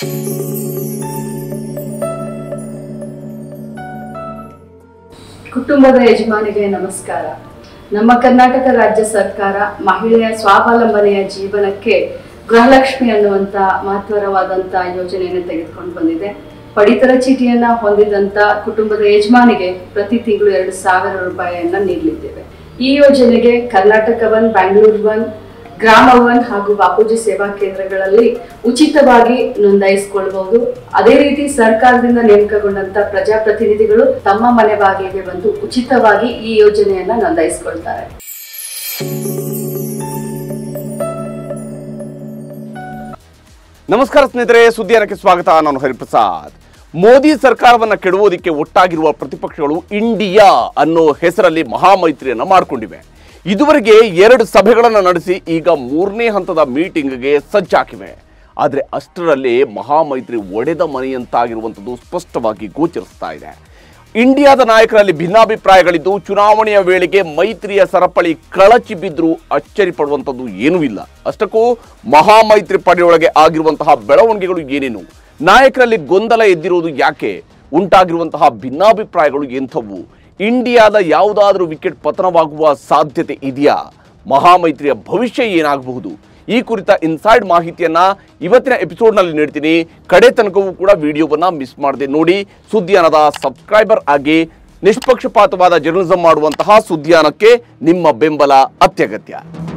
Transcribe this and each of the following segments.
ಕುಟುಂಬದ ಯಜಮಾನಿಗೆ ನಮಸ್ಕಾರ ನಮ್ಮ ಕರ್ನಾಟಕ ರಾಜ್ಯ ಸರ್ಕಾರ ಮಹಿಳೆಯ ಸ್ವಾವಲಂಬನೆಯ ಜೀವನಕ್ಕೆ ಗೃಹಲಕ್ಷ್ಮಿ ಅನ್ನುವಂತ ಮಹತ್ವರವಾದಂತ ಯೋಜನೆಯನ್ನು ತೆಗೆದುಕೊಂಡು ಬಂದಿದೆ ಪಡಿತರ ಚೀಟಿಯನ್ನ ಹೊಂದಿದಂತ ಕುಟುಂಬದ ಯಜಮಾನಿಗೆ ಪ್ರತಿ ತಿಂಗಳು ಎರಡು ಸಾವಿರ ರೂಪಾಯಿಯನ್ನ ನೀಡಲಿದ್ದೇವೆ ಈ ಯೋಜನೆಗೆ Karnataka one Bangalore one Grama one ಹಾಗೂ ಬಾಪೂಜಿ ಸೇವಾ ಕೇಂದ್ರಗಳಲ್ಲಿ ಉಚಿತವಾಗಿ ನೋಂದಾಯಿಸಿಕೊಳ್ಳಬಹುದು ಅದೇ ರೀತಿ ಸರ್ಕಾರದಿಂದ ನೇಮಕಗೊಂಡಂತ ಪ್ರಜಾಪ್ರತಿನಿಧಿಗಳು ತಮ್ಮ ಮನೆ ಬಾಗಿಲಿಗೆ ಬಂದು ಉಚಿತವಾಗಿ ಈ ಯೋಜನೆಯನ್ನ ನೋಂದಾಯಿಸಿಕೊಳ್ತಾರೆ ನಮಸ್ಕಾರ ಸ್ನೇಹಿತರೆ ಸುದ್ದಿಯನಕ್ಕೆ ಸ್ವಾಗತ ನಾನು ಹರಿಪ್ರಸಾದ್ ಮೋದಿ ಸರ್ಕಾರವನ್ನ ಕೆಡುವುದಕ್ಕೆ ಒಟ್ಟಾಗಿರುವ ಪ್ರತಿಪಕ್ಷಗಳು ಇಂಡಿಯಾ ಅನ್ನೋ ಹೆಸರಲ್ಲಿ ಮಹಾಮೈತ್ರಿಯನ್ನ ಮಾಡಿಕೊಂಡಿವೆ ಇದುವರೆಗೆ ಎರಡು ಸಭೆಗಳನ್ನು ನಡೆಸಿ ಈಗ ಮೂರನೇ ಹಂತದ ಮೀಟಿಂಗ್ಗೆ ಸಜ್ಜಾಕಿವೆ ಆದರೆ ಅಷ್ಟರಲ್ಲಿ ಮಹಾಮೈತ್ರಿ ಒಡೆದ ಮನೆಯಂತಾಗಿರುವಂಥದ್ದು ಸ್ಪಷ್ಟವಾಗಿ ಗೋಚರಿಸ್ತಾ ಇದೆ ಇಂಡಿಯಾದ ನಾಯಕರಲ್ಲಿ ಭಿನ್ನಾಭಿಪ್ರಾಯಗಳಿದ್ದು ಚುನಾವಣೆಯ ವೇಳೆಗೆ ಮೈತ್ರಿಯ ಸರಪಳಿ ಕಳಚಿ ಬಿದ್ದರೂ ಅಚ್ಚರಿ ಪಡುವಂಥದ್ದು ಏನೂ ಇಲ್ಲ ಅಷ್ಟಕ್ಕೂ ಮಹಾಮೈತ್ರಿ ಪಡೆಯೊಳಗೆ ಆಗಿರುವಂತಹ ಬೆಳವಣಿಗೆಗಳು ಏನೇನು ನಾಯಕರಲ್ಲಿ ಗೊಂದಲ ಎದ್ದಿರುವುದು ಯಾಕೆ ಉಂಟಾಗಿರುವಂತಹ ಭಿನ್ನಾಭಿಪ್ರಾಯಗಳು ಎಂಥವು ಇಂಡಿಯಾದ ಯಾವುದಾದ್ರೂ ವಿಕೆಟ್ ಪತನವಾಗುವ ಸಾಧ್ಯತೆ ಇದೆಯಾ ಮಹಾಮೈತ್ರಿಯ ಭವಿಷ್ಯ ಏನಾಗಬಹುದು ಈ ಕುರಿತ ಇನ್ಸೈಡ್ ಮಾಹಿತಿಯನ್ನ ಇವತ್ತಿನ ಎಪಿಸೋಡ್ನಲ್ಲಿ ನೀಡ್ತೀನಿ ಕಡೆ ತನಕವೂ ಕೂಡ ವಿಡಿಯೋವನ್ನ ಮಿಸ್ ಮಾಡದೆ ನೋಡಿ ಸುದ್ದಿಯಾನದ ಸಬ್ಸ್ಕ್ರೈಬರ್ ಆಗಿ ನಿಷ್ಪಕ್ಷಪಾತವಾದ ಜರ್ನಲಿಸಂ ಮಾಡುವಂತಹ ಸುದ್ದಿಯಾನಕ್ಕೆ ನಿಮ್ಮ ಬೆಂಬಲ ಅತ್ಯಗತ್ಯ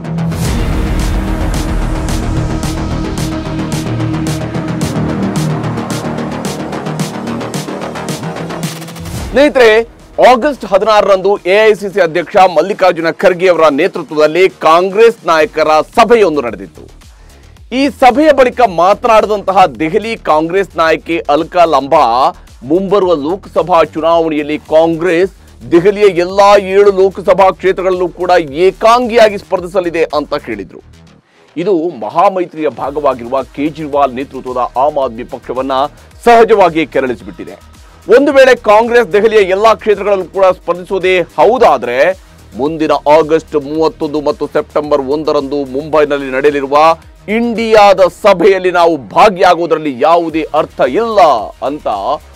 ಸ್ನೇಹಿತರೆ ಆಗಸ್ಟ್ ಹದಿನಾರರಂದು ಎಐಸಿಸಿ ಅಧ್ಯಕ್ಷ ಮಲ್ಲಿಕಾರ್ಜುನ ಖರ್ಗೆ ಅವರ ನೇತೃತ್ವದಲ್ಲಿ ಕಾಂಗ್ರೆಸ್ ನಾಯಕರ ಸಭೆಯೊಂದು ನಡೆದಿತ್ತು ಈ ಸಭೆಯ ಬಳಿಕ ಮಾತನಾಡಿದಂತಹ ದೆಹಲಿ ಕಾಂಗ್ರೆಸ್ ನಾಯಕಿ ಅಲ್ಕಾ ಲಂಬಾ ಮುಂಬರುವ ಲೋಕಸಭಾ ಚುನಾವಣೆಯಲ್ಲಿ ಕಾಂಗ್ರೆಸ್ ದೆಹಲಿಯ ಎಲ್ಲಾ ಏಳು ಲೋಕಸಭಾ ಕ್ಷೇತ್ರಗಳಲ್ಲೂ ಕೂಡ ಏಕಾಂಗಿಯಾಗಿ ಸ್ಪರ್ಧಿಸಲಿದೆ ಅಂತ ಹೇಳಿದ್ರು ಇದು ಮಹಾಮೈತ್ರಿಯ ಭಾಗವಾಗಿರುವ ಕೇಜ್ರಿವಾಲ್ ನೇತೃತ್ವದ ಆಮ್ ಆದ್ಮಿ ಪಕ್ಷವನ್ನ ಸಹಜವಾಗಿ ಕೆರಳಿಸಿಬಿಟ್ಟಿದೆ ಒಂದು ವೇಳೆ ಕಾಂಗ್ರೆಸ್ ದೆಹಲಿಯ ಎಲ್ಲಾ ಕ್ಷೇತ್ರಗಳಲ್ಲೂ ಕೂಡ ಸ್ಪರ್ಧಿಸುವುದೇ ಹೌದಾದ್ರೆ ಮುಂದಿನ ಆಗಸ್ಟ್ ಮೂವತ್ತೊಂದು ಮತ್ತು ಸೆಪ್ಟೆಂಬರ್ ಒಂದರಂದು ಮುಂಬೈನಲ್ಲಿ ನಡೆಯಲಿರುವ ಇಂಡಿಯಾದ ಸಭೆಯಲ್ಲಿ ನಾವು ಭಾಗಿಯಾಗುವುದರಲ್ಲಿ ಯಾವುದೇ ಅರ್ಥ ಇಲ್ಲ ಅಂತ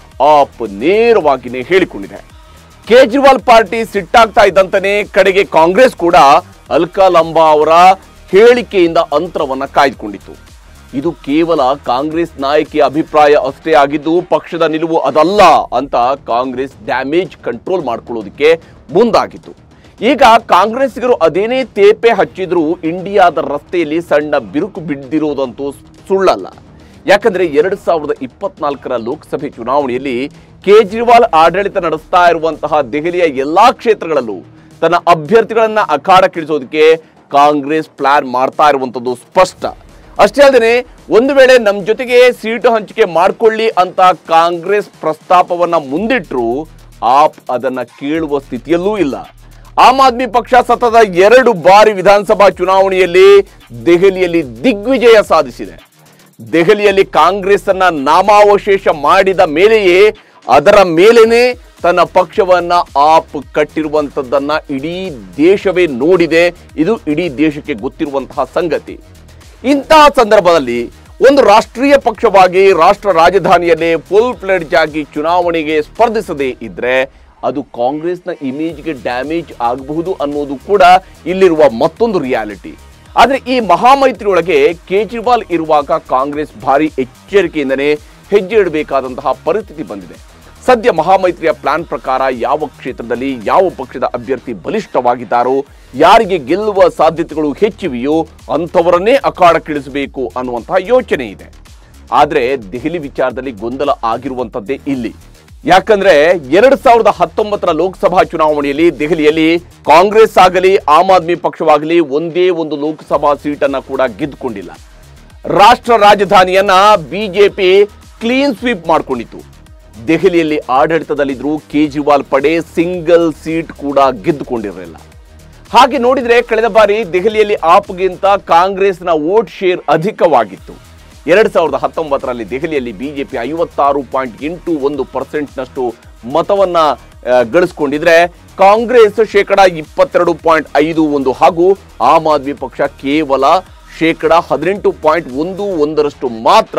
ಆಪ್ ನೇರವಾಗಿಯೇ ಹೇಳಿಕೊಂಡಿದೆ ಕೇಜ್ರಿವಾಲ್ ಪಾರ್ಟಿ ಸಿಟ್ಟಾಗ್ತಾ ಇದ್ದಂತನೇ ಕಡೆಗೆ ಕಾಂಗ್ರೆಸ್ ಕೂಡ ಅಲ್ಕಾ ಲಂಬಾ ಅವರ ಹೇಳಿಕೆಯಿಂದ ಅಂತರವನ್ನ ಕಾಯ್ದುಕೊಂಡಿತ್ತು ಇದು ಕೇವಲ ಕಾಂಗ್ರೆಸ್ ನಾಯಕಿಯ ಅಭಿಪ್ರಾಯ ಅಷ್ಟೇ ಆಗಿದ್ದು ಪಕ್ಷದ ನಿಲುವು ಅದಲ್ಲ ಅಂತ ಕಾಂಗ್ರೆಸ್ ಡ್ಯಾಮೇಜ್ ಕಂಟ್ರೋಲ್ ಮಾಡ್ಕೊಳ್ಳೋದಕ್ಕೆ ಮುಂದಾಗಿತ್ತು ಈಗ ಕಾಂಗ್ರೆಸ್ಸಿಗರು ಅದೇನೇ ತೇಪೆ ಹಚ್ಚಿದ್ರೂ ಇಂಡಿಯಾದ ರಸ್ತೆಯಲ್ಲಿ ಸಣ್ಣ ಬಿರುಕು ಬಿದ್ದಿರುವುದಂತೂ ಸುಳ್ಳಲ್ಲ ಯಾಕಂದ್ರೆ ಎರಡ್ ಸಾವಿರದ ಇಪ್ಪತ್ನಾಲ್ಕರ ಲೋಕಸಭೆ ಚುನಾವಣೆಯಲ್ಲಿ ಕೇಜ್ರಿವಾಲ್ ಆಡಳಿತ ನಡೆಸ್ತಾ ಇರುವಂತಹ ದೆಹಲಿಯ ಎಲ್ಲಾ ಕ್ಷೇತ್ರಗಳಲ್ಲೂ ತನ್ನ ಅಭ್ಯರ್ಥಿಗಳನ್ನ ಅಖಾಡಕ್ಕಿಳಿಸೋದಕ್ಕೆ ಕಾಂಗ್ರೆಸ್ ಪ್ಲಾನ್ ಮಾಡ್ತಾ ಇರುವಂತದ್ದು ಸ್ಪಷ್ಟ ಅಷ್ಟೇ ಅಲ್ಲದೆ ಒಂದು ವೇಳೆ ನಮ್ಮ ಜೊತೆಗೆ ಸೀಟು ಹಂಚಿಕೆ ಮಾಡ್ಕೊಳ್ಳಿ ಅಂತ ಕಾಂಗ್ರೆಸ್ ಪ್ರಸ್ತಾಪವನ್ನ ಮುಂದಿಟ್ರು ಆಪ್ ಅದನ್ನ ಕೇಳುವ ಸ್ಥಿತಿಯಲ್ಲೂ ಇಲ್ಲ ಆಮ್ ಆದ್ಮಿ ಪಕ್ಷ ಸತತ ಎರಡು ಬಾರಿ ವಿಧಾನಸಭಾ ಚುನಾವಣೆಯಲ್ಲಿ ದೆಹಲಿಯಲ್ಲಿ ದಿಗ್ವಿಜಯ ಸಾಧಿಸಿದೆ ದೆಹಲಿಯಲ್ಲಿ ಕಾಂಗ್ರೆಸ್ ಅನ್ನ ನಾಮಾವಶೇಷ ಮಾಡಿದ ಮೇಲೆಯೇ ಅದರ ಮೇಲೇನೆ ತನ್ನ ಪಕ್ಷವನ್ನ ಆಪ್ ಕಟ್ಟಿರುವಂತದ್ದನ್ನ ಇಡೀ ದೇಶವೇ ನೋಡಿದೆ ಇದು ಇಡೀ ದೇಶಕ್ಕೆ ಗೊತ್ತಿರುವಂತಹ ಸಂಗತಿ ಇಂತಹ ಸಂದರ್ಭದಲ್ಲಿ ಒಂದು ರಾಷ್ಟ್ರೀಯ ಪಕ್ಷವಾಗಿ ರಾಷ್ಟ್ರ ರಾಜಧಾನಿಯಲ್ಲೇ ಫುಲ್ ಫ್ಲೆಡ್ಜ್ ಆಗಿ ಚುನಾವಣೆಗೆ ಸ್ಪರ್ಧಿಸದೇ ಇದ್ರೆ ಅದು ಕಾಂಗ್ರೆಸ್ನ ಇಮೇಜ್ಗೆ ಡ್ಯಾಮೇಜ್ ಆಗಬಹುದು ಅನ್ನೋದು ಕೂಡ ಇಲ್ಲಿರುವ ಮತ್ತೊಂದು ರಿಯಾಲಿಟಿ ಆದ್ರೆ ಈ ಮಹಾಮೈತ್ರಿಯೊಳಗೆ ಕೇಜ್ರಿವಾಲ್ ಇರುವಾಗ ಕಾಂಗ್ರೆಸ್ ಭಾರಿ ಎಚ್ಚರಿಕೆಯಿಂದನೇ ಹೆಜ್ಜೆ ಇಡಬೇಕಾದಂತಹ ಪರಿಸ್ಥಿತಿ ಬಂದಿದೆ ಸದ್ಯ ಮಹಾಮೈತ್ರಿಯ ಪ್ಲಾನ್ ಪ್ರಕಾರ ಯಾವ ಕ್ಷೇತ್ರದಲ್ಲಿ ಯಾವ ಪಕ್ಷದ ಅಭ್ಯರ್ಥಿ ಬಲಿಷ್ಠವಾಗಿದ್ದಾರೋ ಯಾರಿಗೆ ಗೆಲ್ಲುವ ಸಾಧ್ಯತೆಗಳು ಹೆಚ್ಚಿವೆಯೋ ಅಂಥವರನ್ನೇ ಅಖಾಡಕ್ಕಿಳಿಸಬೇಕು ಅನ್ನುವಂತಹ ಯೋಚನೆ ಇದೆ ಆದ್ರೆ ದೆಹಲಿ ವಿಚಾರದಲ್ಲಿ ಗೊಂದಲ ಆಗಿರುವಂತದ್ದೇ ಇಲ್ಲಿ ಯಾಕಂದ್ರೆ ಎರಡ್ ಸಾವಿರದ ಹತ್ತೊಂಬತ್ತರ ಲೋಕಸಭಾ ಚುನಾವಣೆಯಲ್ಲಿ ದೆಹಲಿಯಲ್ಲಿ ಕಾಂಗ್ರೆಸ್ ಆಗಲಿ ಆಮ್ ಆದ್ಮಿ ಪಕ್ಷವಾಗಲಿ ಒಂದೇ ಒಂದು ಲೋಕಸಭಾ ಸೀಟನ್ನ ಕೂಡ ಗೆದ್ದುಕೊಂಡಿಲ್ಲ ರಾಷ್ಟ್ರ ರಾಜಧಾನಿಯನ್ನ ಬಿಜೆಪಿ ಕ್ಲೀನ್ ಸ್ವೀಪ್ ಮಾಡಿಕೊಂಡಿತ್ತು ದೆಹಲಿಯಲ್ಲಿ ಆಡಳಿತದಲ್ಲಿದ್ರು ಕೇಜ್ರಿವಾಲ್ ಪಡೆ ಸಿಂಗಲ್ ಸೀಟ್ ಕೂಡ ಗೆದ್ದುಕೊಂಡಿರಲಿಲ್ಲ ಹಾಗೆ ನೋಡಿದ್ರೆ ಕಳೆದ ಬಾರಿ ದೆಹಲಿಯಲ್ಲಿ ಆಪ್ಗಿಂತ ಕಾಂಗ್ರೆಸ್ನ ವೋಟ್ ಶೇರ್ ಅಧಿಕವಾಗಿತ್ತು ಎರಡ್ ಸಾವಿರದ ಹತ್ತೊಂಬತ್ತರಲ್ಲಿ ದೆಹಲಿಯಲ್ಲಿ ಬಿಜೆಪಿ ಐವತ್ತಾರು ಪಾಯಿಂಟ್ ಎಂಟು ಒಂದು ಪರ್ಸೆಂಟ್ನಷ್ಟು ಮತವನ್ನ ಆ, ಗಳಿಸ್ಕೊಂಡಿದ್ರೆ ಕಾಂಗ್ರೆಸ್ ಶೇಕಡ ಇಪ್ಪತ್ತೆರಡು ಪಾಯಿಂಟ್ ಐದು ಒಂದು ಹಾಗೂ ಆಮ್ ಆದ್ಮಿ ಪಕ್ಷ ಕೇವಲ ಶೇಕಡ ಹದಿನೆಂಟು ಪಾಯಿಂಟ್ ಒಂದು ಒಂದರಷ್ಟು ಮಾತ್ರ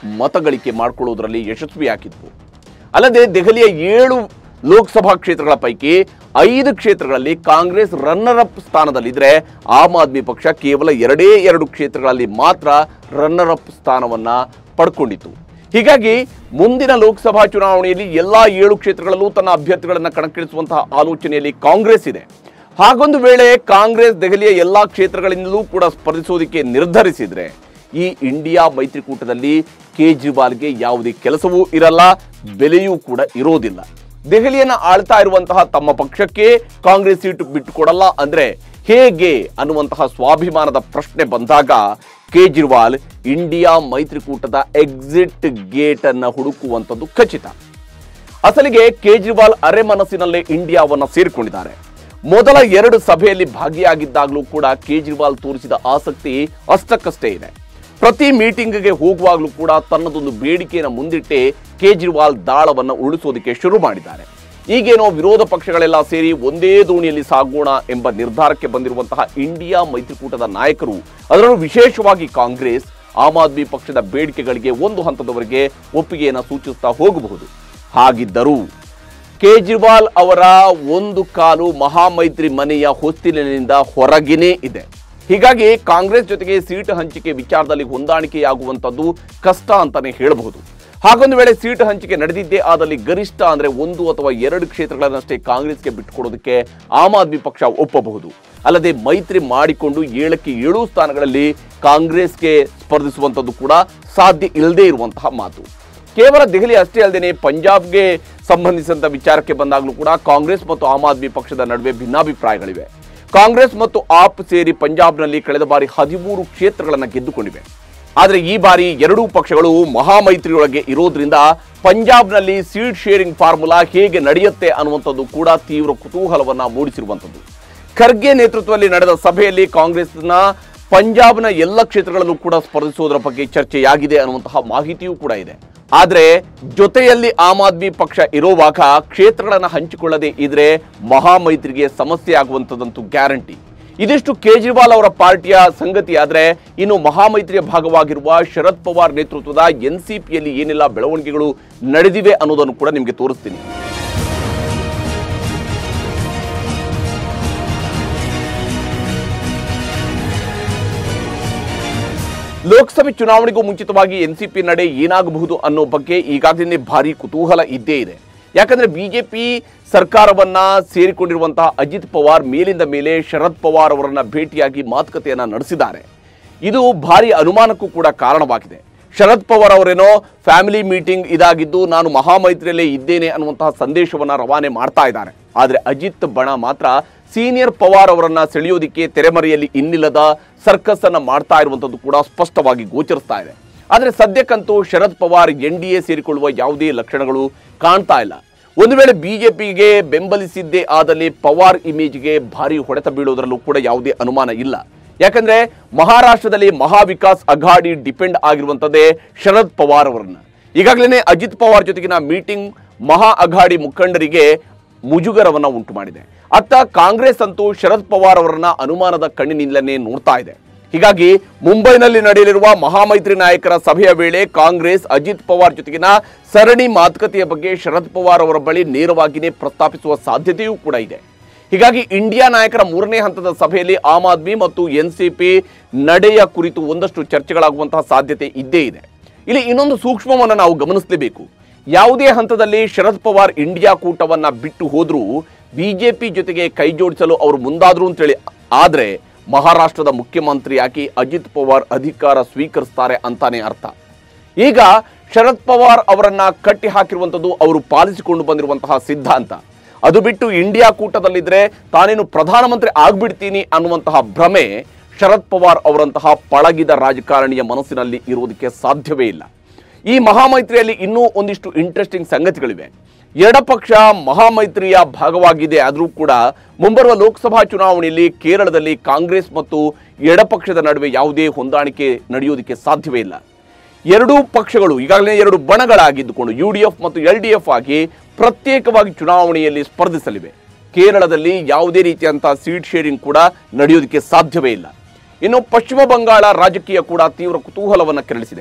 ಮತಗಳಿಕೆ ಮಾಡಿಕೊಳ್ಳುವುದರಲ್ಲಿ ಯಶಸ್ವಿಯಾಗಿದ್ವು ಅಲ್ಲದೆ ದೆಹಲಿಯ ಏಳು ಲೋಕಸಭಾ ಕ್ಷೇತ್ರಗಳ ಪೈಕಿ ಐದು ಕ್ಷೇತ್ರಗಳಲ್ಲಿ ಕಾಂಗ್ರೆಸ್ ರನ್ನರ್ ಅಪ್ ಸ್ಥಾನದಲ್ಲಿದ್ರೆ ಆಮ್ ಆದ್ಮಿ ಪಕ್ಷ ಕೇವಲ ಎರಡೇ ಎರಡು ಕ್ಷೇತ್ರಗಳಲ್ಲಿ ಮಾತ್ರ ರನ್ನರ್ ಅಪ್ ಸ್ಥಾನವನ್ನ ಪಡ್ಕೊಂಡಿತ್ತು ಹೀಗಾಗಿ ಮುಂದಿನ ಲೋಕಸಭಾ ಚುನಾವಣೆಯಲ್ಲಿ ಎಲ್ಲಾ ಏಳು ಕ್ಷೇತ್ರಗಳಲ್ಲೂ ತನ್ನ ಅಭ್ಯರ್ಥಿಗಳನ್ನು ಕಣಕ್ಕಿಳಿಸುವಂತಹ ಆಲೋಚನೆಯಲ್ಲಿ ಕಾಂಗ್ರೆಸ್ ಇದೆ ಹಾಗೊಂದು ವೇಳೆ ಕಾಂಗ್ರೆಸ್ ದೆಹಲಿಯ ಎಲ್ಲಾ ಕ್ಷೇತ್ರಗಳಿಂದಲೂ ಕೂಡ ಸ್ಪರ್ಧಿಸೋದಕ್ಕೆ ನಿರ್ಧರಿಸಿದ್ರೆ ಈ ಇಂಡಿಯಾ ಮೈತ್ರಿಕೂಟದಲ್ಲಿ ಕೇಜ್ರಿವಾಲ್ಗೆ ಯಾವುದೇ ಕೆಲಸವೂ ಇರಲ್ಲ ಬೆಲೆಯೂ ಕೂಡ ಇರೋದಿಲ್ಲ ದೆಹಲಿಯನ್ನ ಆಳ್ತಾ ಇರುವಂತಹ ತಮ್ಮ ಪಕ್ಷಕ್ಕೆ ಕಾಂಗ್ರೆಸ್ ಸೀಟು ಬಿಟ್ಟುಕೊಡಲ್ಲ ಅಂದ್ರೆ ಹೇಗೆ ಅನ್ನುವಂತಹ ಸ್ವಾಭಿಮಾನದ ಪ್ರಶ್ನೆ ಬಂದಾಗ ಕೇಜ್ರಿವಾಲ್ ಇಂಡಿಯಾ ಮೈತ್ರಿಕೂಟದ ಎಕ್ಸಿಟ್ ಗೇಟ್ ಅನ್ನ ಹುಡುಕುವಂಥದ್ದು ಖಚಿತ ಅಸಲಿಗೆ ಕೇಜ್ರಿವಾಲ್ ಅರೆ ಮನಸ್ಸಿನಲ್ಲೇ ಇಂಡಿಯಾವನ್ನ ಸೇರಿಕೊಂಡಿದ್ದಾರೆ ಮೊದಲ ಎರಡು ಸಭೆಯಲ್ಲಿ ಭಾಗಿಯಾಗಿದ್ದಾಗಲೂ ಕೂಡ ಕೇಜ್ರಿವಾಲ್ ತೋರಿಸಿದ ಆಸಕ್ತಿ ಅಷ್ಟಕ್ಕಷ್ಟೇ ಇದೆ ಪ್ರತಿ ಮೀಟಿಂಗ್ಗೆ ಹೋಗುವಾಗಲೂ ಕೂಡ ತನ್ನದೊಂದು ಬೇಡಿಕೆಯನ್ನು ಮುಂದಿಟ್ಟೆ ಕೇಜ್ರಿವಾಲ್ ದಾಳವನ್ನ ಉಳಿಸೋದಕ್ಕೆ ಶುರು ಮಾಡಿದ್ದಾರೆ ಈಗೇನೋ ವಿರೋಧ ಪಕ್ಷಗಳೆಲ್ಲ ಸೇರಿ ಒಂದೇ ದೋಣಿಯಲ್ಲಿ ಸಾಗೋಣ ಎಂಬ ನಿರ್ಧಾರಕ್ಕೆ ಬಂದಿರುವಂತಹ ಇಂಡಿಯಾ ಮೈತ್ರಿಕೂಟದ ನಾಯಕರು ಅದರಲ್ಲೂ ವಿಶೇಷವಾಗಿ ಕಾಂಗ್ರೆಸ್ ಆಮ್ ಆದ್ಮಿ ಪಕ್ಷದ ಬೇಡಿಕೆಗಳಿಗೆ ಒಂದು ಹಂತದವರೆಗೆ ಒಪ್ಪಿಗೆಯನ್ನು ಸೂಚಿಸ್ತಾ ಹೋಗಬಹುದು ಹಾಗಿದ್ದರೂ ಕೇಜ್ರಿವಾಲ್ ಅವರ ಒಂದು ಕಾಲು ಮಹಾಮೈತ್ರಿ ಮನೆಯ ಹೊಸ್ತಿಲಿನಿಂದ ಹೊರಗೇನೇ ಇದೆ ಹೀಗಾಗಿ ಕಾಂಗ್ರೆಸ್ ಜೊತೆಗೆ ಸೀಟ್ ಹಂಚಿಕೆ ವಿಚಾರದಲ್ಲಿ ಹೊಂದಾಣಿಕೆಯಾಗುವಂಥದ್ದು ಕಷ್ಟ ಅಂತಾನೆ ಹೇಳಬಹುದು ಹಾಗೊಂದು ವೇಳೆ ಸೀಟ್ ಹಂಚಿಕೆ ನಡೆದಿದ್ದೇ ಆದಲ್ಲಿ ಗರಿಷ್ಠ ಅಂದ್ರೆ ಒಂದು ಅಥವಾ ಎರಡು ಕ್ಷೇತ್ರಗಳನ್ನಷ್ಟೇ ಕಾಂಗ್ರೆಸ್ಗೆ ಬಿಟ್ಟುಕೊಡೋದಕ್ಕೆ ಆಮ್ ಆದ್ಮಿ ಪಕ್ಷ ಒಪ್ಪಬಹುದು ಅಲ್ಲದೆ ಮೈತ್ರಿ ಮಾಡಿಕೊಂಡು ಏಳಕ್ಕೆ ಏಳು ಸ್ಥಾನಗಳಲ್ಲಿ ಕಾಂಗ್ರೆಸ್ಗೆ ಸ್ಪರ್ಧಿಸುವಂಥದ್ದು ಕೂಡ ಸಾಧ್ಯ ಇಲ್ಲದೇ ಇರುವಂತಹ ಮಾತು ಕೇವಲ ದೆಹಲಿ ಅಷ್ಟೇ ಅಲ್ಲದೆ ಪಂಜಾಬ್ಗೆ ಸಂಬಂಧಿಸಿದಂತ ವಿಚಾರಕ್ಕೆ ಬಂದಾಗಲೂ ಕೂಡ ಕಾಂಗ್ರೆಸ್ ಮತ್ತು ಆಮ್ ಆದ್ಮಿ ಪಕ್ಷದ ನಡುವೆ ಭಿನ್ನಾಭಿಪ್ರಾಯಗಳಿವೆ ಕಾಂಗ್ರೆಸ್ ಮತ್ತು ಆಪ್ ಸೇರಿ ಪಂಜಾಬ್ನಲ್ಲಿ ಕಳೆದ ಬಾರಿ ಹದಿಮೂರು ಕ್ಷೇತ್ರಗಳನ್ನು ಗೆದ್ದುಕೊಂಡಿವೆ ಆದರೆ ಈ ಬಾರಿ ಎರಡೂ ಪಕ್ಷಗಳು ಮಹಾಮೈತ್ರಿಯೊಳಗೆ ಇರೋದ್ರಿಂದ ಪಂಜಾಬ್ನಲ್ಲಿ ಸೀಟ್ ಶೇರಿಂಗ್ ಫಾರ್ಮುಲಾ ಹೇಗೆ ನಡೆಯುತ್ತೆ ಅನ್ನುವಂಥದ್ದು ಕೂಡ ತೀವ್ರ ಕುತೂಹಲವನ್ನ ಮೂಡಿಸಿರುವಂಥದ್ದು ಖರ್ಗೆ ನೇತೃತ್ವದಲ್ಲಿ ನಡೆದ ಸಭೆಯಲ್ಲಿ ಕಾಂಗ್ರೆಸ್ನ ಪಂಜಾಬ್ನ ಎಲ್ಲ ಕ್ಷೇತ್ರಗಳಲ್ಲೂ ಕೂಡ ಸ್ಪರ್ಧಿಸುವುದರ ಬಗ್ಗೆ ಚರ್ಚೆಯಾಗಿದೆ ಅನ್ನುವಂತಹ ಮಾಹಿತಿಯೂ ಕೂಡ ಇದೆ ಆದ್ರೆ ಜೊತೆಯಲ್ಲಿ ಆಮ್ ಆದ್ಮಿ ಪಕ್ಷ ಇರುವಾಗ ಕ್ಷೇತ್ರಗಳನ್ನು ಹಂಚಿಕೊಳ್ಳದೆ ಇದ್ರೆ ಮಹಾಮೈತ್ರಿಗೆ ಸಮಸ್ಯೆ ಆಗುವಂಥದ್ದಂತೂ ಗ್ಯಾರಂಟಿ ಇದಿಷ್ಟು ಕೇಜ್ರಿವಾಲ್ ಅವರ ಪಾರ್ಟಿಯ ಸಂಗತಿ ಆದ್ರೆ ಇನ್ನು ಮಹಾಮೈತ್ರಿಯ ಭಾಗವಾಗಿರುವ ಶರದ್ ಪವಾರ್ ನೇತೃತ್ವದ ಎನ್ಸಿಪಿಯಲ್ಲಿ ಏನೆಲ್ಲ ಬೆಳವಣಿಗೆಗಳು ನಡೆದಿವೆ ಅನ್ನೋದನ್ನು ಕೂಡ ನಿಮಗೆ ತೋರಿಸ್ತೀನಿ ಲೋಕಸಭೆ ಚುನಾವಣೆಗೂ ಮುಂಚಿತವಾಗಿ ಎನ್ಸಿಪಿ ನಡೆ ಏನಾಗಬಹುದು ಅನ್ನೋ ಬಗ್ಗೆ ಈಗಾಗಲೇ ಭಾರಿ ಕುತೂಹಲ ಇದ್ದೇ ಇದೆ ಯಾಕಂದ್ರೆ ಬಿಜೆಪಿ ಸರ್ಕಾರವನ್ನ ಸೇರಿಕೊಂಡಿರುವಂತಹ ಅಜಿತ್ ಪವಾರ್ ಮೇಲಿಂದ ಮೇಲೆ ಶರದ್ ಪವಾರ್ ಅವರನ್ನ ಭೇಟಿಯಾಗಿ ಮಾತುಕತೆಯನ್ನ ನಡೆಸಿದ್ದಾರೆ ಇದು ಭಾರಿ ಅನುಮಾನಕ್ಕೂ ಕೂಡ ಕಾರಣವಾಗಿದೆ ಶರದ್ ಪವಾರ್ ಅವರೇನೋ ಫ್ಯಾಮಿಲಿ ಮೀಟಿಂಗ್ ಇದಾಗಿದ್ದು ನಾನು ಮಹಾಮೈತ್ರಿಯಲ್ಲೇ ಇದ್ದೇನೆ ಅನ್ನುವಂತಹ ಸಂದೇಶವನ್ನ ರವಾನೆ ಮಾಡ್ತಾ ಇದ್ದಾರೆ ಆದರೆ ಅಜಿತ್ ಬಣ ಮಾತ್ರ ಸೀನಿಯರ್ ಪವಾರ್ ಅವರನ್ನ ಸೆಳೆಯೋದಿಕ್ಕೆ ತೆರೆಮರೆಯಲ್ಲಿ ಇನ್ನಿಲ್ಲದ ಸರ್ಕಸ್ ಅನ್ನ ಮಾಡ್ತಾ ಇರುವಂತದ್ದು ಕೂಡ ಸ್ಪಷ್ಟವಾಗಿ ಗೋಚರಿಸ್ತಾ ಇದೆ ಆದರೆ ಸದ್ಯಕ್ಕಂತೂ Sharad Pawar N D A ಸೇರಿಕೊಳ್ಳುವ ಯಾವುದೇ ಲಕ್ಷಣಗಳು ಕಾಣ್ತಾ ಇಲ್ಲ ಒಂದು ವೇಳೆ ಬಿಜೆಪಿಗೆ ಬೆಂಬಲಿಸಿದ್ದೇ ಆದಲ್ಲಿ ಪವಾರ್ ಇಮೇಜ್ಗೆ ಭಾರಿ ಹೊಡೆತ ಬೀಳೋದ್ರಲ್ಲೂ ಕೂಡ ಯಾವುದೇ ಅನುಮಾನ ಇಲ್ಲ ಯಾಕಂದ್ರೆ ಮಹಾರಾಷ್ಟ್ರದಲ್ಲಿ ಮಹಾವಿಕಾಸ್ ಅಘಾಡಿ ಡಿಪೆಂಡ್ ಆಗಿರುವಂತದ್ದೇ ಶರದ್ ಪವಾರ್ ಅವರನ್ನ ಈಗಾಗಲೇ ಅಜಿತ್ ಪವಾರ್ ಜೊತೆಗಿನ ಮೀಟಿಂಗ್ ಮಹಾ ಅಘಾಡಿ ಮುಖಂಡರಿಗೆ ಮುಜುಗರವನ್ನ ಉಂಟು ಮಾಡಿದೆ ಅತ್ತ ಕಾಂಗ್ರೆಸ್ ಅಂತೂ ಶರದ್ ಪವಾರ್ ಅವರನ್ನ ಅನುಮಾನದ ಕಣ್ಣಿನಿಂದಲೇ ನೋಡ್ತಾ ಇದೆ ಹೀಗಾಗಿ ಮುಂಬೈನಲ್ಲಿ ನಡೆಯಲಿರುವ ಮಹಾಮೈತ್ರಿ ನಾಯಕರ ಸಭೆಯ ವೇಳೆ ಕಾಂಗ್ರೆಸ್ ಅಜಿತ್ ಪವಾರ್ ಜೊತೆಗಿನ ಸರಣಿ ಮಾತುಕತೆಯ ಬಗ್ಗೆ ಶರದ್ ಪವಾರ್ ಅವರ ಬಳಿ ನೇರವಾಗಿಯೇ ಪ್ರಸ್ತಾಪಿಸುವ ಸಾಧ್ಯತೆಯೂ ಕೂಡ ಇದೆ ಹೀಗಾಗಿ ಇಂಡಿಯಾ ನಾಯಕರ ಮೂರನೇ ಹಂತದ ಸಭೆಯಲ್ಲಿ ಆಮ್ ಆದ್ಮಿ ಮತ್ತು ಎನ್ಸಿಪಿ ನಡೆಯ ಕುರಿತು ಒಂದಷ್ಟು ಚರ್ಚೆಗಳಾಗುವಂತಹ ಸಾಧ್ಯತೆ ಇದ್ದೇ ಇದೆ ಇಲ್ಲಿ ಇನ್ನೊಂದು ಸೂಕ್ಷ್ಮವನ್ನು ನಾವು ಗಮನಿಸಲೇಬೇಕು ಯಾವುದೇ ಹಂತದಲ್ಲಿ ಶರದ್ ಪವಾರ್ ಇಂಡಿಯಾ ಕೂಟವನ್ನ ಬಿಟ್ಟು ಹೋದ್ರೂ ಬಿಜೆಪಿ ಜೊತೆಗೆ ಕೈ ಜೋಡಿಸಲು ಅವರು ಮುಂದಾದ್ರು ಅಂತೇಳಿ ಆದ್ರೆ ಮಹಾರಾಷ್ಟ್ರದ ಮುಖ್ಯಮಂತ್ರಿಯಾಗಿ ಅಜಿತ್ ಪವಾರ್ ಅಧಿಕಾರ ಸ್ವೀಕರಿಸ್ತಾರೆ ಅಂತಾನೆ ಅರ್ಥ ಈಗ ಶರದ್ ಪವಾರ್ ಅವರನ್ನ ಕಟ್ಟಿ ಹಾಕಿರುವಂತದ್ದು ಅವರು ಪಾಲಿಸಿಕೊಂಡು ಬಂದಿರುವಂತಹ ಸಿದ್ಧಾಂತ ಅದು ಬಿಟ್ಟು ಇಂಡಿಯಾ ಕೂಟದಲ್ಲಿದ್ರೆ ತಾನೇನು ಪ್ರಧಾನಮಂತ್ರಿ ಆಗ್ಬಿಡ್ತೀನಿ ಅನ್ನುವಂತಹ ಭ್ರಮೆ ಶರದ್ ಪವಾರ್ ಅವರಂತಹ ಪಳಗಿದ ರಾಜಕಾರಣಿಯ ಮನಸ್ಸಿನಲ್ಲಿ ಇರುವುದಕ್ಕೆ ಸಾಧ್ಯವೇ ಇಲ್ಲ ಈ ಮಹಾಮೈತ್ರಿಯಲ್ಲಿ ಇನ್ನೂ ಒಂದಿಷ್ಟು ಇಂಟ್ರೆಸ್ಟಿಂಗ್ ಸಂಗತಿಗಳಿವೆ ಎಡಪಕ್ಷ ಮಹಾಮೈತ್ರಿಯ ಭಾಗವಾಗಿದೆ ಆದರೂ ಕೂಡ ಮುಂಬರುವ ಲೋಕಸಭಾ ಚುನಾವಣೆಯಲ್ಲಿ ಕೇರಳದಲ್ಲಿ ಕಾಂಗ್ರೆಸ್ ಮತ್ತು ಎಡಪಕ್ಷದ ನಡುವೆ ಯಾವುದೇ ಹೊಂದಾಣಿಕೆ ನಡೆಯುವುದಕ್ಕೆ ಸಾಧ್ಯವೇ ಇಲ್ಲ ಎರಡೂ ಪಕ್ಷಗಳು ಈಗಾಗಲೇ ಎರಡು ಬಣಗಳಾಗಿದ್ದುಕೊಂಡು ಯು ಡಿ ಎಫ್ ಮತ್ತು ಎಲ್ ಡಿ ಎಫ್ ಆಗಿ ಪ್ರತ್ಯೇಕವಾಗಿ ಚುನಾವಣೆಯಲ್ಲಿ ಸ್ಪರ್ಧಿಸಲಿವೆ ಕೇರಳದಲ್ಲಿ ಯಾವುದೇ ರೀತಿಯಂತಹ ಸೀಟ್ ಶೇರಿಂಗ್ ಕೂಡ ನಡೆಯೋದಕ್ಕೆ ಸಾಧ್ಯವೇ ಇಲ್ಲ ಇನ್ನು ಪಶ್ಚಿಮ ಬಂಗಾಳ ರಾಜಕೀಯ ಕೂಡ ತೀವ್ರ ಕುತೂಹಲವನ್ನು ಕೆರಳಿಸಿದೆ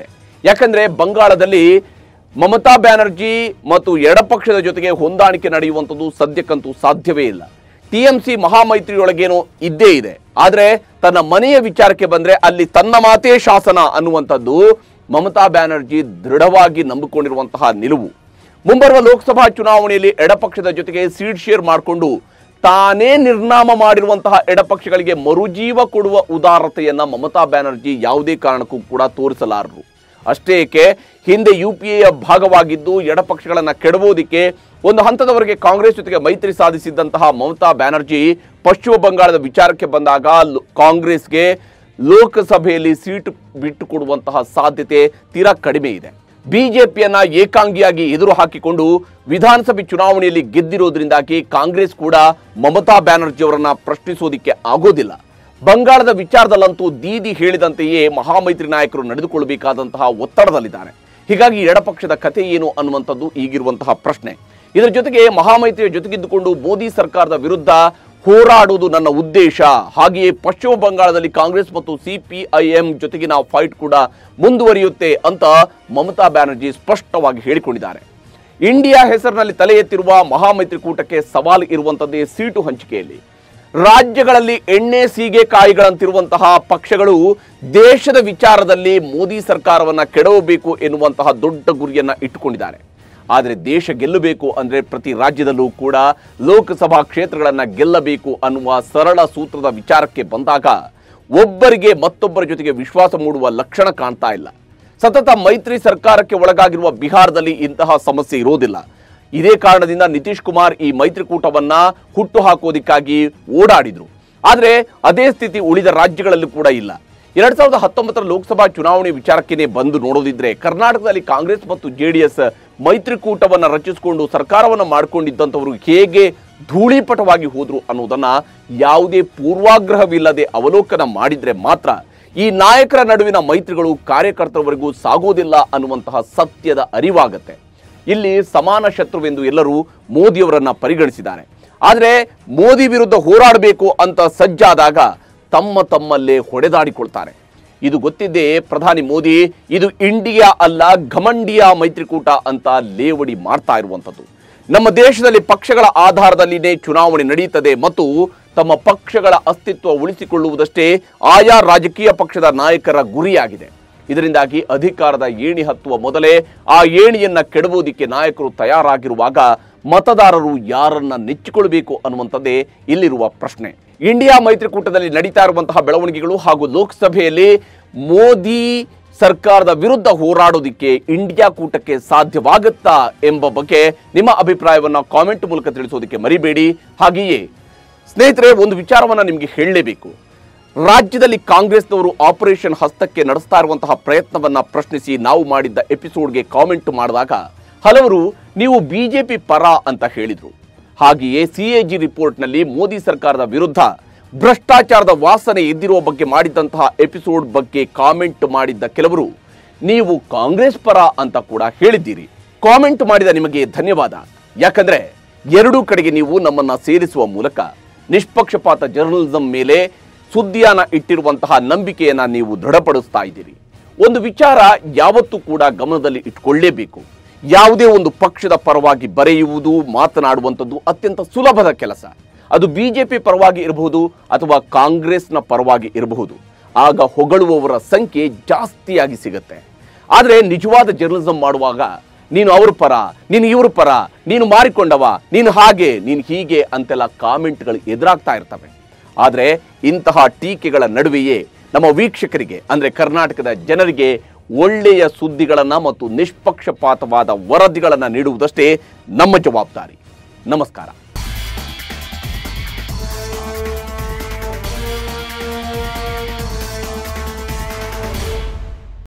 ಯಾಕಂದ್ರೆ ಬಂಗಾಳದಲ್ಲಿ ಮಮತಾ ಬ್ಯಾನರ್ಜಿ ಮತ್ತು ಎಡಪಕ್ಷದ ಜೊತೆಗೆ ಹೊಂದಾಣಿಕೆ ನಡೆಯುವಂಥದ್ದು ಸದ್ಯಕ್ಕಂತೂ ಸಾಧ್ಯವೇ ಇಲ್ಲ ಟಿಎಂಸಿ ಮಹಾಮೈತ್ರಿಯೊಳಗೇನೋ ಇದ್ದೇ ಇದೆ ಆದ್ರೆ ತನ್ನ ಮನೆಯ ವಿಚಾರಕ್ಕೆ ಬಂದ್ರೆ ಅಲ್ಲಿ ತನ್ನ ಮಾತೇ ಶಾಸನ ಅನ್ನುವಂಥದ್ದು ಮಮತಾ ಬ್ಯಾನರ್ಜಿ ದೃಢವಾಗಿ ನಂಬಿಕೊಂಡಿರುವಂತಹ ನಿಲುವು ಮುಂಬರುವ ಲೋಕಸಭಾ ಚುನಾವಣೆಯಲ್ಲಿ ಎಡಪಕ್ಷದ ಜೊತೆಗೆ ಸೀಟ್ ಶೇರ್ ಮಾಡಿಕೊಂಡು ತಾನೇ ನಿರ್ನಾಮ ಮಾಡಿರುವಂತಹ ಎಡಪಕ್ಷಗಳಿಗೆ ಮರುಜೀವ ಕೊಡುವ ಉದಾರತೆಯನ್ನ ಮಮತಾ ಬ್ಯಾನರ್ಜಿ ಯಾವುದೇ ಕಾರಣಕ್ಕೂ ಕೂಡ ತೋರಿಸಲಾರರು ಅಷ್ಟೇ ಏಕೆ ಹಿಂದೆ ಯು ಪಿ ಎಯ ಭಾಗವಾಗಿದ್ದು ಎಡಪಕ್ಷಗಳನ್ನ ಕೆಡವೋದಿಕ್ಕೆ ಒಂದು ಹಂತದವರೆಗೆ ಕಾಂಗ್ರೆಸ್ ಜೊತೆಗೆ ಮೈತ್ರಿ ಸಾಧಿಸಿದ್ದಂತಹ ಮಮತಾ ಬ್ಯಾನರ್ಜಿ ಪಶ್ಚಿಮ ಬಂಗಾಳದ ವಿಚಾರಕ್ಕೆ ಬಂದಾಗ ಲ್- ಕಾಂಗ್ರೆಸ್ಗೆ ಲೋಕಸಭೆಯಲ್ಲಿ ಸೀಟು ಬಿಟ್ಟು ಕೊಡುವಂತಹ ಸಾಧ್ಯತೆ ತೀರಾ ಕಡಿಮೆ ಇದೆ ಬಿಜೆಪಿಯನ್ನ ಏಕಾಂಗಿಯಾಗಿ ಎದುರು ಹಾಕಿಕೊಂಡು ವಿಧಾನಸಭೆ ಚುನಾವಣೆಯಲ್ಲಿ ಗೆದ್ದಿರೋದ್ರಿಂದಾಗಿ ಕಾಂಗ್ರೆಸ್ ಕೂಡ ಮಮತಾ ಬ್ಯಾನರ್ಜಿ ಅವರನ್ನ ಪ್ರಶ್ನಿಸೋದಿಕ್ಕೆ ಆಗೋದಿಲ್ಲ ಬಂಗಾಳದ ವಿಚಾರದಲ್ಲಂತೂ ದೀದಿ ಹೇಳಿದಂತೆಯೇ ಮಹಾಮೈತ್ರಿ ನಾಯಕರು ನಡೆದುಕೊಳ್ಳಬೇಕಾದಂತಹ ಒತ್ತಡದಲ್ಲಿದ್ದಾರೆ ಹೀಗಾಗಿ ಎಡಪಕ್ಷದ ಕಥೆ ಏನು ಅನ್ನುವಂಥದ್ದು ಈಗಿರುವಂತಹ ಪ್ರಶ್ನೆ ಇದರ ಜೊತೆಗೆ ಮಹಾಮೈತ್ರಿಯ ಜೊತೆಗಿದ್ದುಕೊಂಡು ಮೋದಿ ಸರ್ಕಾರದ ವಿರುದ್ಧ ಹೋರಾಡುವುದು ನನ್ನ ಉದ್ದೇಶ ಹಾಗೆಯೇ ಪಶ್ಚಿಮ ಬಂಗಾಳದಲ್ಲಿ ಕಾಂಗ್ರೆಸ್ ಮತ್ತು ಸಿಪಿಐಎಂ ಜೊತೆಗಿನ ಫೈಟ್ ಕೂಡ ಮುಂದುವರಿಯುತ್ತೆ ಅಂತ ಮಮತಾ ಬ್ಯಾನರ್ಜಿ ಸ್ಪಷ್ಟವಾಗಿ ಹೇಳಿಕೊಂಡಿದ್ದಾರೆ ಇಂಡಿಯಾ ಹೆಸರಿನಲ್ಲಿ ತಲೆ ಎತ್ತಿರುವ ಮಹಾಮೈತ್ರಿಕೂಟಕ್ಕೆ ಸವಾಲು ಇರುವಂತದ್ದೇ ಸೀಟು ಹಂಚಿಕೆಯಲ್ಲಿ ರಾಜ್ಯಗಳಲ್ಲಿ ಎಣ್ಣೆ ಸೀಗೆ ಕಾಯಿಗಳಂತಿರುವಂತಹ ಪಕ್ಷಗಳು ದೇಶದ ವಿಚಾರದಲ್ಲಿ ಮೋದಿ ಸರ್ಕಾರವನ್ನ ಕೆಡವಬೇಕು ಎನ್ನುವಂತಹ ದೊಡ್ಡ ಗುರಿಯನ್ನ ಇಟ್ಟುಕೊಂಡಿದ್ದಾರೆ ಆದರೆ ದೇಶ ಗೆಲ್ಲಬೇಕು ಅಂದ್ರೆ ಪ್ರತಿ ರಾಜ್ಯದಲ್ಲೂ ಕೂಡ ಲೋಕಸಭಾ ಕ್ಷೇತ್ರಗಳನ್ನ ಗೆಲ್ಲಬೇಕು ಅನ್ನುವ ಸರಳ ಸೂತ್ರದ ವಿಚಾರಕ್ಕೆ ಬಂದಾಗ ಒಬ್ಬರಿಗೆ ಮತ್ತೊಬ್ಬರ ಜೊತೆಗೆ ವಿಶ್ವಾಸ ಮೂಡುವ ಲಕ್ಷಣ ಕಾಣ್ತಾ ಇಲ್ಲ ಸತತ ಮೈತ್ರಿ ಸರ್ಕಾರಕ್ಕೆ ಒಳಗಾಗಿರುವ ಬಿಹಾರದಲ್ಲಿ ಇಂತಹ ಸಮಸ್ಯೆ ಇರೋದಿಲ್ಲ ಇದೇ ಕಾರಣದಿಂದ ನಿತೀಶ್ ಕುಮಾರ್ ಈ ಮೈತ್ರಿಕೂಟವನ್ನ ಹುಟ್ಟು ಹಾಕೋದಿಕ್ಕಾಗಿ ಓಡಾಡಿದ್ರು ಆದ್ರೆ ಅದೇ ಸ್ಥಿತಿ ಉಳಿದ ರಾಜ್ಯಗಳಲ್ಲೂ ಕೂಡ ಇಲ್ಲ ಎರಡ್ ಸಾವಿರದ ಹತ್ತೊಂಬತ್ತರ ಲೋಕಸಭಾ ಚುನಾವಣೆ ವಿಚಾರಕ್ಕೇನೆ ಬಂದು ನೋಡೋದಿದ್ರೆ ಕರ್ನಾಟಕದಲ್ಲಿ ಕಾಂಗ್ರೆಸ್ ಮತ್ತು ಜೆಡಿಎಸ್ ಮೈತ್ರಿಕೂಟವನ್ನ ರಚಿಸಿಕೊಂಡು ಸರ್ಕಾರವನ್ನ ಮಾಡಿಕೊಂಡಿದ್ದಂಥವರು ಹೇಗೆ ಧೂಳಿಪಟವಾಗಿ ಹೋದ್ರು ಅನ್ನೋದನ್ನ ಯಾವುದೇ ಪೂರ್ವಾಗ್ರಹವಿಲ್ಲದೆ ಅವಲೋಕನ ಮಾಡಿದ್ರೆ ಮಾತ್ರ ಈ ನಾಯಕರ ನಡುವಿನ ಮೈತ್ರಿಗಳು ಕಾರ್ಯಕರ್ತರವರೆಗೂ ಸಾಗೋದಿಲ್ಲ ಅನ್ನುವಂತಹ ಸತ್ಯದ ಅರಿವಾಗತ್ತೆ ಇಲ್ಲಿ ಸಮಾನ ಶತ್ರುವೆಂದು ಎಲ್ಲರೂ ಮೋದಿಯವರನ್ನ ಪರಿಗಣಿಸಿದ್ದಾರೆ ಆದರೆ ಮೋದಿ ವಿರುದ್ಧ ಹೋರಾಡಬೇಕು ಅಂತ ಸಜ್ಜಾದಾಗ ತಮ್ಮ ತಮ್ಮಲ್ಲೇ ಹೊಡೆದಾಡಿಕೊಳ್ತಾರೆ ಇದು ಗೊತ್ತಿದ್ದೇ ಪ್ರಧಾನಿ ಮೋದಿ ಇದು ಇಂಡಿಯಾ ಅಲ್ಲ ಘಮಂಡಿಯಾ ಮೈತ್ರಿಕೂಟ ಅಂತ ಲೇವಡಿ ಮಾಡ್ತಾ ಇರುವಂಥದ್ದು ನಮ್ಮ ದೇಶದಲ್ಲಿ ಪಕ್ಷಗಳ ಆಧಾರದಲ್ಲಿನೇ ಚುನಾವಣೆ ನಡೆಯುತ್ತದೆ ಮತ್ತು ತಮ್ಮ ಪಕ್ಷಗಳ ಅಸ್ತಿತ್ವ ಉಳಿಸಿಕೊಳ್ಳುವುದಷ್ಟೇ ಆಯಾ ರಾಜಕೀಯ ಪಕ್ಷದ ನಾಯಕರ ಗುರಿಯಾಗಿದೆ ಇದರಿಂದಾಗಿ ಅಧಿಕಾರದ ಏಣಿ ಹತ್ತುವ ಮೊದಲೇ ಆ ಏಣಿಯನ್ನ ಕೆಡವುವುದಕ್ಕೆ ನಾಯಕರು ತಯಾರಾಗಿರುವಾಗ ಮತದಾರರು ಯಾರನ್ನ ನೆಚ್ಚಿಕೊಳ್ಳಬೇಕು ಅನ್ನುವಂಥದ್ದೇ ಇಲ್ಲಿರುವ ಪ್ರಶ್ನೆ ಇಂಡಿಯಾ ಮೈತ್ರಿಕೂಟದಲ್ಲಿ ನಡೀತಾ ಇರುವಂತಹ ಬೆಳವಣಿಗೆಗಳು ಹಾಗೂ ಲೋಕಸಭೆಯಲ್ಲಿ ಮೋದಿ ಸರ್ಕಾರದ ವಿರುದ್ಧ ಹೋರಾಡೋದಿಕ್ಕೆ ಇಂಡಿಯಾ ಕೂಟಕ್ಕೆ ಸಾಧ್ಯವಾಗುತ್ತಾ ಎಂಬ ಬಗ್ಗೆ ನಿಮ್ಮ ಅಭಿಪ್ರಾಯವನ್ನ ಕಾಮೆಂಟ್ ಮೂಲಕ ತಿಳಿಸೋದಕ್ಕೆ ಮರಿಬೇಡಿ ಹಾಗೆಯೇ ಸ್ನೇಹಿತರೆ ಒಂದು ವಿಚಾರವನ್ನ ನಿಮಗೆ ಹೇಳಲೇಬೇಕು ರಾಜ್ಯದಲ್ಲಿ ಕಾಂಗ್ರೆಸ್ನವರು ಆಪರೇಷನ್ ಹಸ್ತಕ್ಕೆ ನಡೆಸ್ತಾ ಇರುವಂತಹ ಪ್ರಯತ್ನವನ್ನ ಪ್ರಶ್ನಿಸಿ ನಾವು ಮಾಡಿದ್ದ ಎಪಿಸೋಡ್ಗೆ ಕಾಮೆಂಟ್ ಮಾಡಿದಾಗ ಹಲವರು ನೀವು ಬಿಜೆಪಿ ಪರ ಅಂತ ಹೇಳಿದ್ರು ಹಾಗೆಯೇ ಸಿಎಜಿ ರಿಪೋರ್ಟ್ನಲ್ಲಿ ಮೋದಿ ಸರ್ಕಾರದ ವಿರುದ್ಧ ಭ್ರಷ್ಟಾಚಾರದ ವಾಸನೆ ಎದ್ದಿರುವ ಬಗ್ಗೆ ಮಾಡಿದ್ದಂತಹ ಎಪಿಸೋಡ್ ಬಗ್ಗೆ ಕಾಮೆಂಟ್ ಮಾಡಿದ್ದ ಕೆಲವರು ನೀವು ಕಾಂಗ್ರೆಸ್ ಪರ ಅಂತ ಕೂಡ ಹೇಳಿದ್ದೀರಿ ಕಾಮೆಂಟ್ ಮಾಡಿದ ನಿಮಗೆ ಧನ್ಯವಾದ ಯಾಕಂದ್ರೆ ಎರಡೂ ಕಡೆಗೆ ನೀವು ನಮ್ಮನ್ನ ಸೇರಿಸುವ ಮೂಲಕ ನಿಷ್ಪಕ್ಷಪಾತ ಜರ್ನಲಿಸಂ ಮೇಲೆ ಸುದ್ದಿಯನ್ನ ಇಟ್ಟಿರುವಂತಹ ನಂಬಿಕೆಯನ್ನ ನೀವು ದೃಢಪಡಿಸ್ತಾ ಇದ್ದೀರಿ ಒಂದು ವಿಚಾರ ಯಾವತ್ತೂ ಕೂಡ ಗಮನದಲ್ಲಿ ಇಟ್ಕೊಳ್ಳೇಬೇಕು ಯಾವುದೇ ಒಂದು ಪಕ್ಷದ ಪರವಾಗಿ ಬರೆಯುವುದು ಮಾತನಾಡುವಂಥದ್ದು ಅತ್ಯಂತ ಸುಲಭದ ಕೆಲಸ ಅದು ಬಿಜೆಪಿ ಪರವಾಗಿ ಇರಬಹುದು ಅಥವಾ ಕಾಂಗ್ರೆಸ್ನ ಪರವಾಗಿ ಇರಬಹುದು ಆಗ ಹೊಗಳುವವರ ಸಂಖ್ಯೆ ಜಾಸ್ತಿಯಾಗಿ ಸಿಗುತ್ತೆ ಆದರೆ ನಿಜವಾದ ಜರ್ನಲಿಸಂ ಮಾಡುವಾಗ ನೀನು ಅವ್ರ ಪರ ನೀನು ಇವ್ರ ಪರ ನೀನು ಮಾರಿಕೊಂಡವ ನೀನು ಹಾಗೆ ನೀನು ಹೀಗೆ ಅಂತೆಲ್ಲ ಕಾಮೆಂಟ್ಗಳು ಎದುರಾಗ್ತಾ ಇರ್ತವೆ ಆದರೆ ಇಂತಹ ಟೀಕೆಗಳ ನಡುವೆಯೇ ನಮ್ಮ ವೀಕ್ಷಕರಿಗೆ ಅಂದರೆ ಕರ್ನಾಟಕದ ಜನರಿಗೆ ಒಳ್ಳೆಯ ಸುದ್ದಿಗಳನ್ನು ಮತ್ತು ನಿಷ್ಪಕ್ಷಪಾತವಾದ ವರದಿಗಳನ್ನು ನೀಡುವುದಷ್ಟೇ ನಮ್ಮ ಜವಾಬ್ದಾರಿ ನಮಸ್ಕಾರ